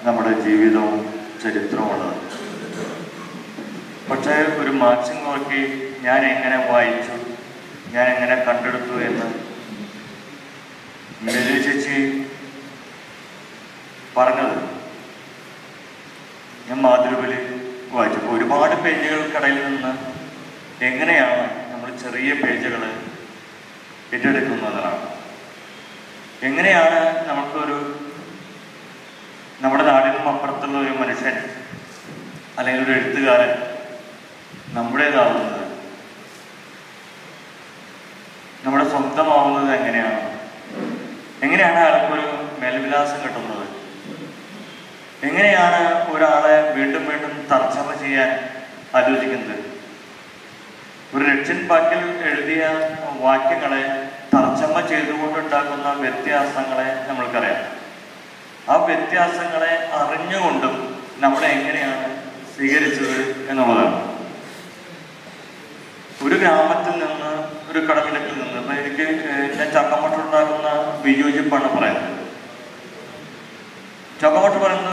നമ്മുടെ ജീവിതവും ചരിത്രവുമുള്ളത് പക്ഷേ ഒരു മാക്സിം നോക്കി ഞാൻ എങ്ങനെ വായിച്ചു ഞാൻ എങ്ങനെ കണ്ടെടുത്തു എന്ന് മെലി ചേച്ചി പറഞ്ഞത് ഞാൻ മാതൃബലി വായിച്ചപ്പോൾ ഒരുപാട് പേജുകൾക്കിടയിൽ നിന്ന് എങ്ങനെയാണ് നമ്മൾ ചെറിയ പേജുകൾ ഏറ്റെടുക്കുന്നതാണ് എങ്ങനെയാണ് നമുക്കൊരു നമ്മുടെ നാടിനും അപ്പുറത്തുള്ള ഒരു മനുഷ്യൻ അല്ലെങ്കിൽ ഒരു എഴുത്തുകാരൻ നമ്മുടേതാവുന്നത് നമ്മുടെ സ്വന്തമാവുന്നത് എങ്ങനെയാണ് എങ്ങനെയാണ് അയാൾക്കൊരു മേൽവിലാസം കിട്ടുന്നത് എങ്ങനെയാണ് ഒരാളെ വീണ്ടും വീണ്ടും തർജ്ജമ ചെയ്യാൻ ആലോചിക്കുന്നത് ഒരു രക്ഷൻ പാക്കിൽ എഴുതിയ വാക്യങ്ങളെ തർജ്ജമ ചെയ്തുകൊണ്ടുണ്ടാക്കുന്ന വ്യത്യാസങ്ങളെ നമ്മൾക്കറിയാം ആ വ്യത്യാസങ്ങളെ അറിഞ്ഞുകൊണ്ടും നമ്മളെ എങ്ങനെയാണ് സ്വീകരിച്ചത് എന്നുള്ളതാണ് ഒരു ഗ്രാമത്തിൽ നിന്ന് ഒരു കടവിലക്കിൽ നിന്ന് ഇപ്പൊ എനിക്ക് ഏഹ് ഞാൻ ചക്കമട്ടുണ്ടാക്കുന്ന വിയോജിപ്പാണ് പറയുന്നത് ചക്കമട്ട് പറയുന്നത്